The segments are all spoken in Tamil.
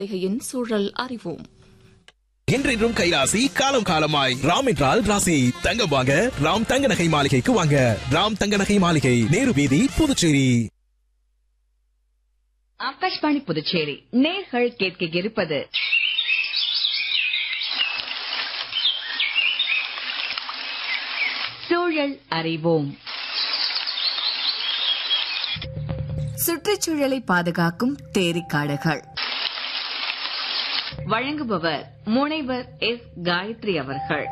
மாளிகையின் சூழல் அறிவோம் என்றென்றும் கைராசி காலம் காலமாய் ராம் என்றால் ராசி தங்கம் வாங்க ராம் தங்க நகை மாளிகைக்கு வாங்க ராம் தங்க நகை மாளிகை நேரு வீதி புதுச்சேரி ஆகாஷ்வாணி புதுச்சேரி நேர்கள் கேட்க இருப்பது சூழல் அறிவோம் சுற்றுச்சூழலை பாதுகாக்கும் தேரிக்காடுகள் வழங்குபவர் முனைவர் எஸ் காயத்ரி அவர்கள்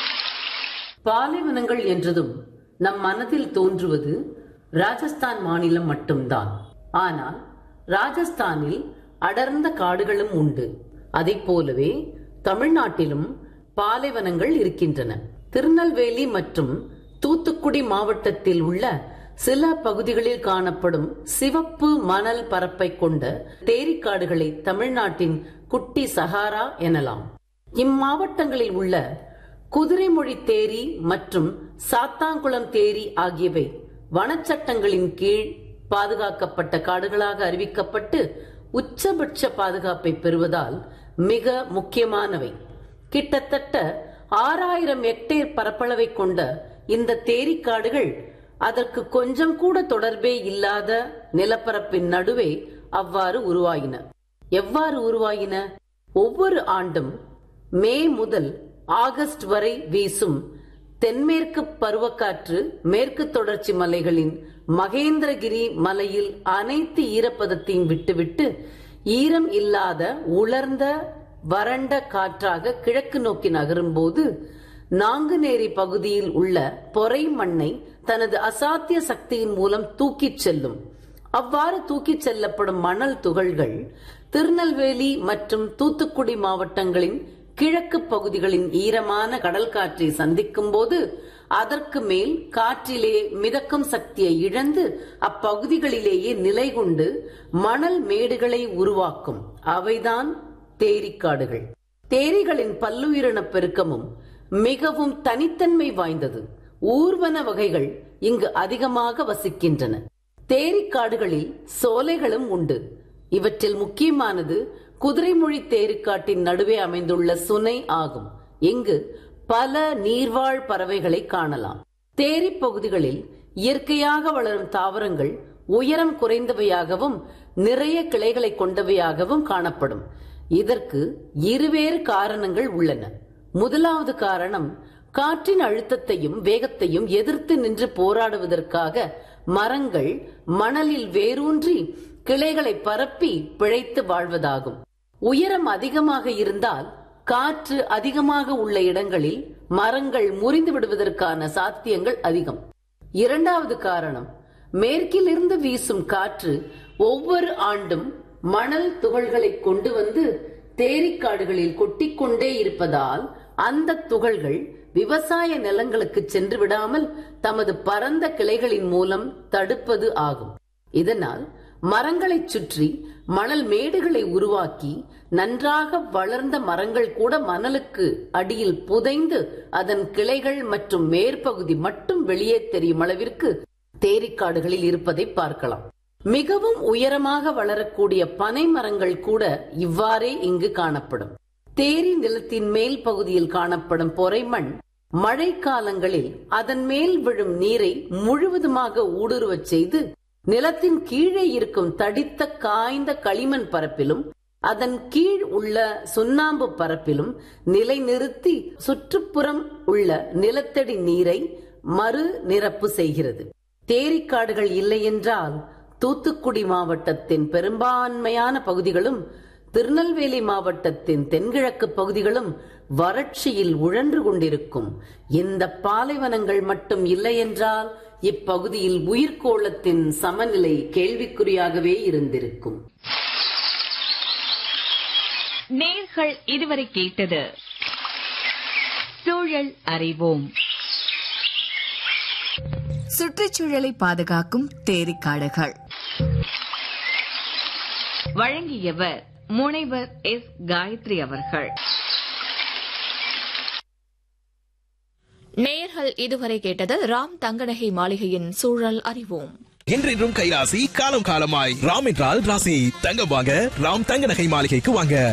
பாலைவனங்கள் என்றதும் நம் மனதில் தோன்றுவது ராஜஸ்தான் மாநிலம் மட்டும்தான் ஆனால் ராஜஸ்தானில் அடர்ந்த காடுகளும் உண்டு அதைப் போலவே தமிழ்நாட்டிலும் பாலைவனங்கள் இருக்கின்றன திருநெல்வேலி மற்றும் தூத்துக்குடி மாவட்டத்தில் உள்ள சில பகுதிகளில் காணப்படும் சிவப்பு மணல் பரப்பை கொண்ட தேரிக்காடுகளை தமிழ்நாட்டின் குட்டி சஹாரா எனலாம் இம்மாவட்டங்களில் உள்ள குதிரைமொழி தேரி மற்றும் சாத்தாங்குளம் தேரி ஆகியவை வனச்சட்டங்களின் கீழ் பாதுகாக்கப்பட்ட காடுகளாக அறிவிக்கப்பட்டு உச்சபட்ச பாதுகாப்பை பெறுவதால் மிக முக்கியமானவை கிட்டத்தட்ட ஆறாயிரம் ஹெக்டேர் பரப்பளவை கொண்ட இந்த தேரிக்காடுகள் அதற்கு கொஞ்சம் கூட தொடர்பே இல்லாத நிலப்பரப்பின் நடுவே அவ்வாறு உருவாயின எவ்வாறு உருவாயின ஒவ்வொரு ஆண்டும் மே முதல் ஆகஸ்ட் வரை வீசும் தென்மேற்கு பருவக்காற்று மேற்கு தொடர்ச்சி மலைகளின் மகேந்திரகிரி மலையில் அனைத்து ஈரப்பதத்தையும் விட்டுவிட்டு ஈரம் இல்லாத உலர்ந்த வறண்ட காற்றாக கிழக்கு நோக்கி நகரும்போது நாங்குநேரி பகுதியில் உள்ள பொறை மண்ணை தனது அசாத்திய சக்தியின் மூலம் தூக்கிச் செல்லும் அவ்வாறு தூக்கிச் செல்லப்படும் மணல் துகள்கள் திருநெல்வேலி மற்றும் தூத்துக்குடி மாவட்டங்களின் கிழக்கு பகுதிகளின் ஈரமான கடல் காற்றை சந்திக்கும் போது அதற்கு மேல் காற்றிலே மிதக்கும் சக்தியை இழந்து அப்பகுதிகளிலேயே நிலை கொண்டு மணல் மேடுகளை உருவாக்கும் அவைதான் தேரிக்காடுகள் தேரிகளின் பல்லுயிரின பெருக்கமும் மிகவும் தனித்தன்மை வாய்ந்தது ஊர்வன வகைகள் இங்கு அதிகமாக வசிக்கின்றன தேரிக்காடுகளில் சோலைகளும் உண்டு இவற்றில் முக்கியமானது குதிரைமொழி தேரிக்காட்டின் நடுவே அமைந்துள்ள சுனை ஆகும் இங்கு பல நீர்வாழ் பறவைகளை காணலாம் தேரி பகுதிகளில் இயற்கையாக வளரும் தாவரங்கள் உயரம் குறைந்தவையாகவும் நிறைய கிளைகளை கொண்டவையாகவும் காணப்படும் இதற்கு இருவேறு காரணங்கள் உள்ளன முதலாவது காரணம் காற்றின் அழுத்தத்தையும் வேகத்தையும் எதிர்த்து நின்று போராடுவதற்காக மரங்கள் மணலில் வேரூன்றி கிளைகளை பரப்பி பிழைத்து வாழ்வதாகும் உயரம் அதிகமாக இருந்தால் காற்று அதிகமாக உள்ள இடங்களில் மரங்கள் முறிந்து விடுவதற்கான சாத்தியங்கள் அதிகம் இரண்டாவது காரணம் மேற்கிலிருந்து வீசும் காற்று ஒவ்வொரு ஆண்டும் மணல் துகள்களை கொண்டு வந்து தேரிக்காடுகளில் கொட்டிக்கொண்டே இருப்பதால் அந்த துகள்கள் விவசாய நிலங்களுக்கு சென்று விடாமல் தமது பரந்த கிளைகளின் மூலம் தடுப்பது ஆகும் இதனால் மரங்களை சுற்றி மணல் மேடுகளை உருவாக்கி நன்றாக வளர்ந்த மரங்கள் கூட மணலுக்கு அடியில் புதைந்து அதன் கிளைகள் மற்றும் மேற்பகுதி மட்டும் வெளியே தெரியும் அளவிற்கு தேரிக்காடுகளில் இருப்பதை பார்க்கலாம் மிகவும் உயரமாக வளரக்கூடிய பனை மரங்கள் கூட இவ்வாறே இங்கு காணப்படும் தேரி நிலத்தின் மேல் பகுதியில் காணப்படும் பொறைமண் மழை காலங்களில் அதன் மேல் விழும் நீரை முழுவதுமாக ஊடுருவச் செய்து நிலத்தின் கீழே இருக்கும் தடித்த காய்ந்த களிமண் பரப்பிலும் அதன் கீழ் உள்ள சுண்ணாம்பு பரப்பிலும் நிலைநிறுத்தி சுற்றுப்புறம் உள்ள நிலத்தடி நீரை மறு நிரப்பு செய்கிறது தேரிக்காடுகள் இல்லை என்றால் தூத்துக்குடி மாவட்டத்தின் பெரும்பான்மையான பகுதிகளும் திருநெல்வேலி மாவட்டத்தின் தென்கிழக்கு பகுதிகளும் வறட்சியில் உழன்று கொண்டிருக்கும் இந்த பாலைவனங்கள் மட்டும் இல்லை என்றால் இப்பகுதியில் உயிர்கோளத்தின் சமநிலை கேள்விக்குறியாகவே இருந்திருக்கும் நேர்கள் இதுவரை கேட்டது சூழல் அறிவோம் சுற்றுச்சூழலை பாதுகாக்கும் தேரிக்காடுகள் வழங்கியவர் முனைவர் எஸ் காயத்ரி அவர்கள் நேயர்கள் இதுவரை கேட்டது ராம் தங்கநகை மாளிகையின் சூழல் அறிவோம் என்றென்றும் கைராசி காலம் காலமாய் ராம் என்றால் ராசி தங்கம் வாங்க ராம் தங்க நகை மாளிகைக்கு வாங்க